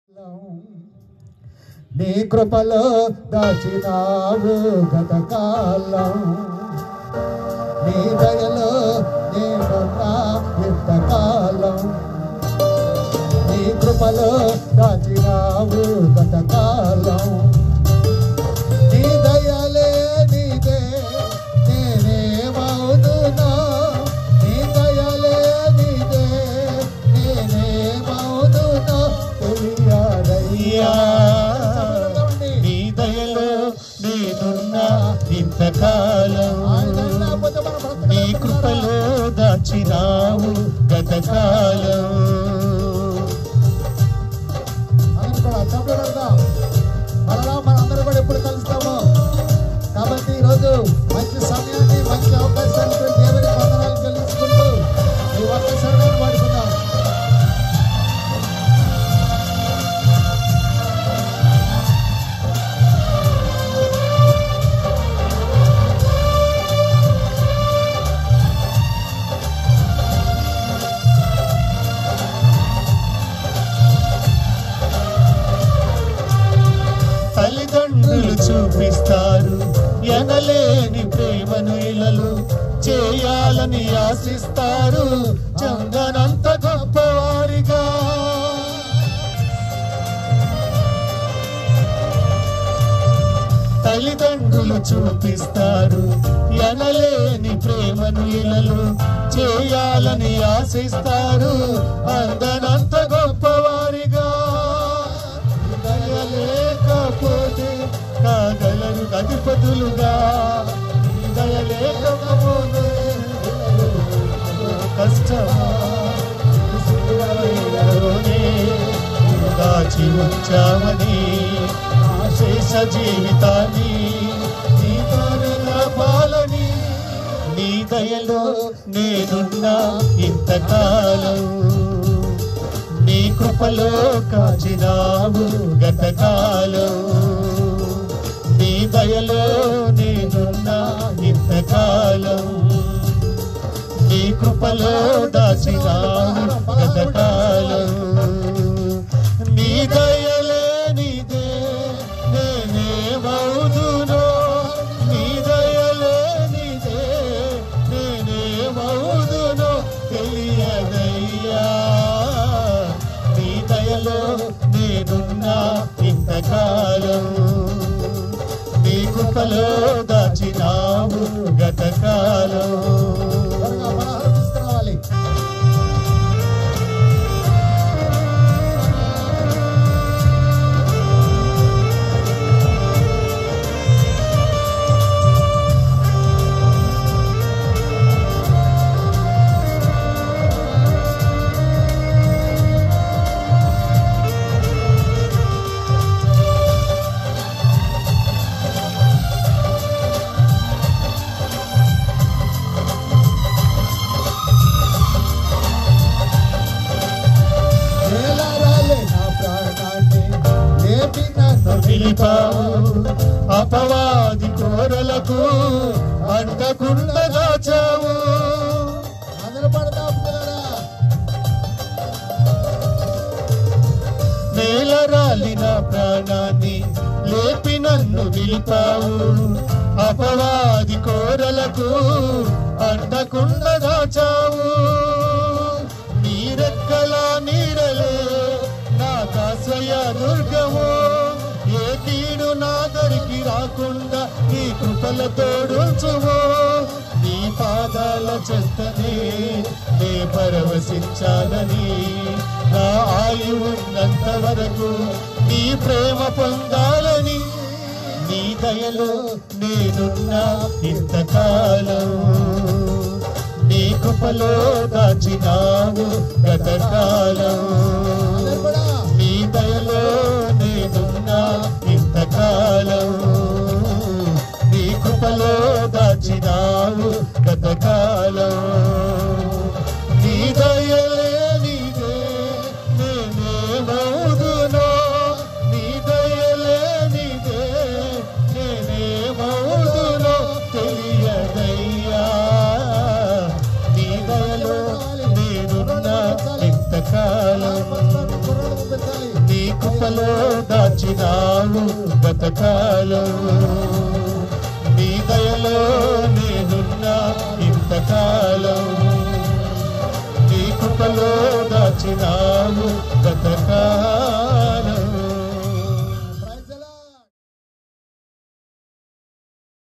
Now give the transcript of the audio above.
నీ కృపలో దాచినావు గతకాలం నీ దయలో నేనున్నా ఇంతకాలం నీ కృపలో దాచినావు గతకాలం నీ దయలే నీదే నేనేమవుతున్నా నీ దయలే నీదే నేనేమవుతున్నా తెలియదయ్యా నీ దయలో నేనున్నా ఇంతకాలం నీ కృపలో దాచినావు గతకాలం అందరూ కూడా చప్పట్లు కొడదాం. మరలా మనందరూ కూడా ఎప్పుడు కలుస్తాము కాబట్టి ఈరోజు మంచి సమయాన్ని మంచి అవకాశాన్ని దేవుని వందనాలు చెల్లించుకుంటూ ఈ ఒక్క సమయాన్ని వాడుకుందాం తల్లిదండ్రులు చూపిస్తారు ఎనలేని ప్రేమను ఇలలు చేయాలని ఆశిస్తారు చందనంత గొప్పవారిగా తల్లిదండ్రులు చూపిస్తారు ఎనలేని ప్రేమను ఇలలు చేయాలని ఆశిస్తారు అందనంత గొప్పవారిగా దయలేకపోతే కాగలరు అధిపతులుగా దయలేకపోతే కష్టమా సిలువలోనే దాచి ఉంచామని శేష జీవితాన్ని నీతోనే కాపాలని నీ దయలో నేనున్నా ఇంతకాలం నీ కృపలో కాచినావు గతకాలం నీ దయలో నేనున్నా ఇంతకాలం నీ కృపలో దాచినావు గతకాలం నీ దయలే నీదే నేనేమవుదునో నీ దయలే నీదే నేనేమవుదునో తెలియదయ్యా నీ దయలో నేనున్నా ఇంతకాలం నీ కృపలో దాచినావు గతకాలం త్వరగా పలహారం తీసుకురావాలి వేలారాలే నా ప్రాణాన్ని లేపి నన్ను పిలిపావు అపవాది కోరలకు అంటకుండా దాచావు అందరూ పడదాం పిల్లరా నేల రాలిన ప్రాణాన్ని లేపి నన్ను నిలిపావు అపవాది కోరలకు అంటకుండా దాచావు నీరెక్కల నీడలే నాకాశ్రయ దుర్గము ఏ కీడు నా దరికి రాకుండా నీ కృపల తోడుచుము నీ పాదాల చెత్తనే నే పరవశించాలని నా ఆయువున్నంత వరకు నీ ప్రేమ పొందాలని నీ దయలో నేనున్నా ఇంతకాలం నీ కృపలో దాచినావు గతకాలం అందరూ కూడా నీ దయలో నేనున్నా ఇంతకాలం నీ కృపలో దాచినావు గతకాలం నీ దయలే నీదే నేనేమవుదునో నీ దయలే నీదే నేనేమవుదునో తెలియదయ్యా నీ దయలో నేనున్నా ఇంతకాలం కుర్రాళ్ళు పంపించాలి నీ కృప కృపలో దాచినావు గతకాలం నీ దయలో నేనున్నా ఇంతకాలం నీ కృపలో దాచినావు గత